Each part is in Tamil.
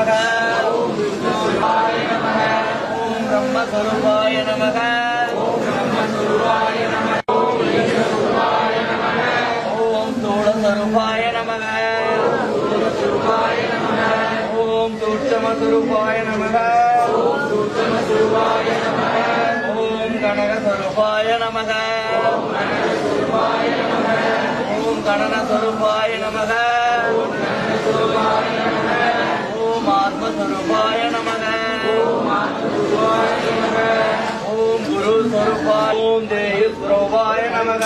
நமக ஓம் பிரம்மஸ்வரூபாய நமக ஓம் தோளஸ்வரூபாய நமக ஓம் சூட்சமஸ்வரூபாய நமக ஓம் கனகஸ்வரூபாய நமக ஓம் கணனஸ்வரூபாய நமக ஓம் ஆத்மஸ்வரூபாய நமக ஓம் குரு ஸ்வரூபாய ஓம் தேயு ஸ்வரூபாய நமக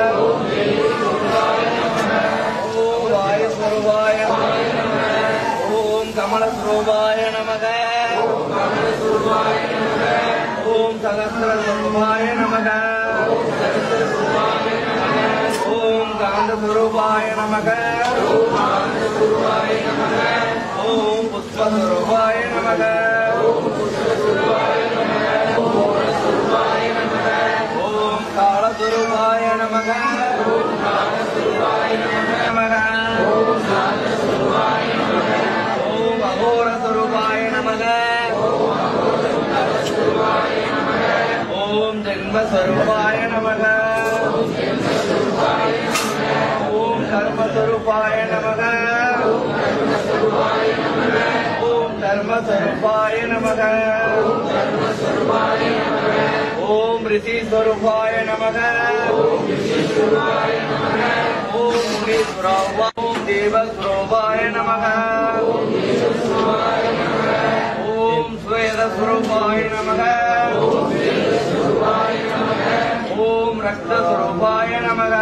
ஓம் வாயு ஸ்வரூபாய ஓம் கமல ஸ்வரூபாய நமக ஓம் சகசிர ஸ்வரூபாய நமக ஓம் காந்த ஸ்வரூபாய நமக ஓம் புஷ்ப ஸ்வரூபாய நமக ஓம் கால ஸ்வரூபாய நமக நமக ஓம் அகோர ஸ்வரூபாய நமக ஓம் ஜென்ம ஸ்வரூபாய நமக ஓம் கர்ம ஸ்வரூபாய நமக ஓம் கர்ம ஸ்வரூபாய நமக ஓம் ரிஷி ஸ்வரூபாய நமக ஓம் முனி ஸ்வரூபா ஓம் தேவ ஸ்வரூபாய நமக ஓம் ஸ்வேத ஸ்வரூபாய நமக ஓம் ரக்த ஸ்வரூபாய நமக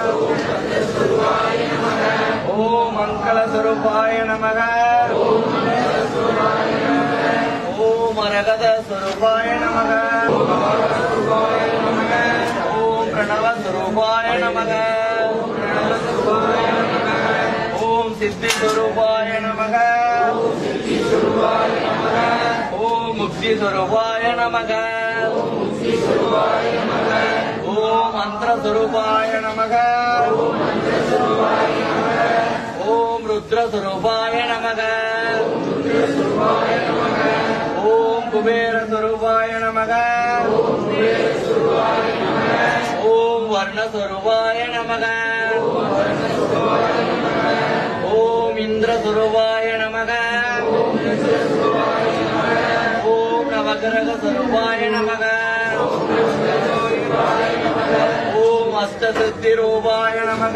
ஓம் மங்கள ஸ்வரூபாய நமக ஓம் அரகத ஸ்வரூபாய நமக ஓம் பிரணவ ஸ்வரூபாய நமக ஓம் சித்தி ஸ்வரூபாய நமக ஓம் முக்தி ஸ்வரூபாய நமக ஓம் மந்திர ஸ்வரூபாய நமக ஓம் ருத்ர ஸ்வரூபாய நமக ஓம் குபேர ஸ்வரூபாய நமக ஓம் வர்ண ஸ்வரூபாய நமக ஓம் இந்திர ஸ்வரூபாய நமக ஓம் நவகிரக ஸ்வரூபாய நமக ஓம் அஷ்டசித்தி ரூபாய நமக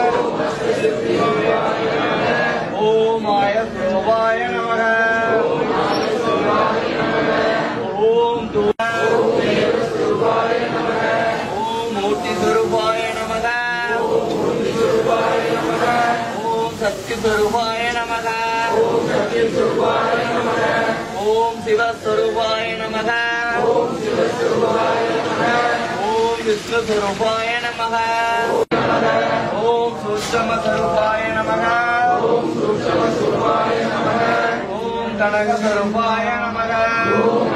ஓம் ஆய ஸ்வரூபாய நமக ஓம் தூ- ஓம் மூர்த்தி ஸ்வரூபாய நமக ஓம் சக்தி ஸ்வரூபாய நமக ஓம் சிவஸ்வரூபாய நமக ஓம் விஷ்ணு ஸ்வரூபாய நமக ஓம் சூட்சம ஸ்வரூபாய நமக ஓம் கனக ஸ்வரூபாய நமக ஓம்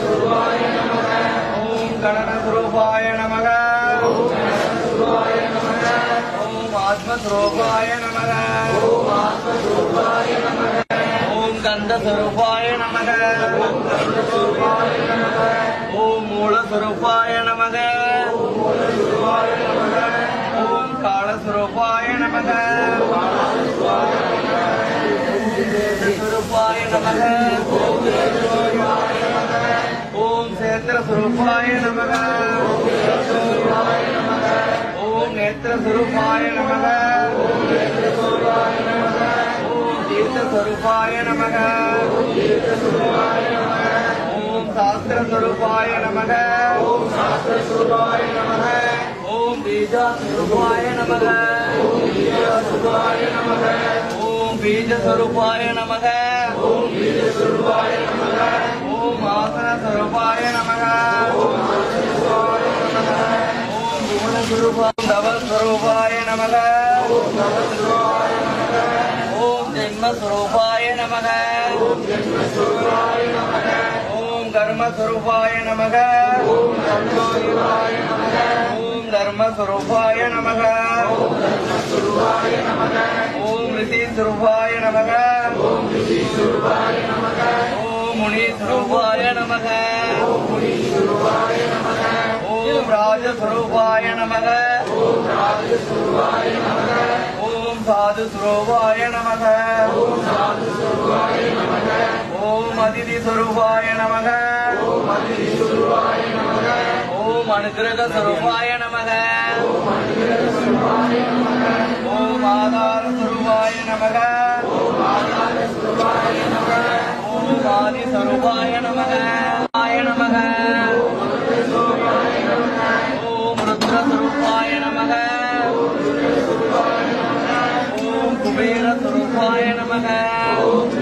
கணன ஸ்வரூபாய நமக ஓம் ஆத்மஸ்வரூபாய நமக ஓம் கந்த ஸ்வரூபாய நமக ஓம் மூலஸ்வரூபாய நமக ஓம் காலஸ்வரூபாய நமக ஸ்வரூபாய நமக ஓம் சேத்திரஸ்வரூபாய நமக ஓம் நேத்திரஸ்வரூபாய நமக ஓம் தீர்த்தஸ்வரூபாய நமக ஓம் சாஸ்திரஸ்வரூபாய நமக ஓம் சாஸ்திரஸ்வரூபாய நமக ஓம் பீஜாஸ்வரூபாய நமக ஓம் பீஜாஸ்வரூபாய நமக ஓம் பீஜஸ்வரூபாய நமக ஓம் பீஜஸ்வரூபாய நமக ஓம் ஆசனஸ்வரூபாய நமக ஓம் ஆசனஸ்வரூபாய நமக ஓம் குணஸ்வரூபாய தவஸ்வரூபாய நமக ஓம் தவஸ்வரூபாய நமக ஓம் ஜென்மஸ்வரூபாய நமக ஓம் ஜென்மஸ்வரூபாய நமக ஓம் கர்மஸ்வரூபாய நமக ஓம் கர்மஸ்வரூபாய நமக ஓம் தர்மஸ்வரூபாய நமக ஓம் தர்மஸ்வரூபாய நமக ஓம் ரிஷிஸ்வரூபாய நமக ஓம் ரிஷிஸ்வரூபாய நமக ஓம் ராஜஸ்வரூபாய நமக ஓம் சாது சுரூபாய நமக ஓம் அதிதி சுரூபாய நமக ஓம் அனுகிரக சுரூபாய நமக ஓம் ஆதார சுரூபாய நமக ஓம் ஆதி சுரூபாய நமக ஆய நமக ஓம் ருத்ர சுரூபாய நமக ஓம் குபேர சுரூபாய நமக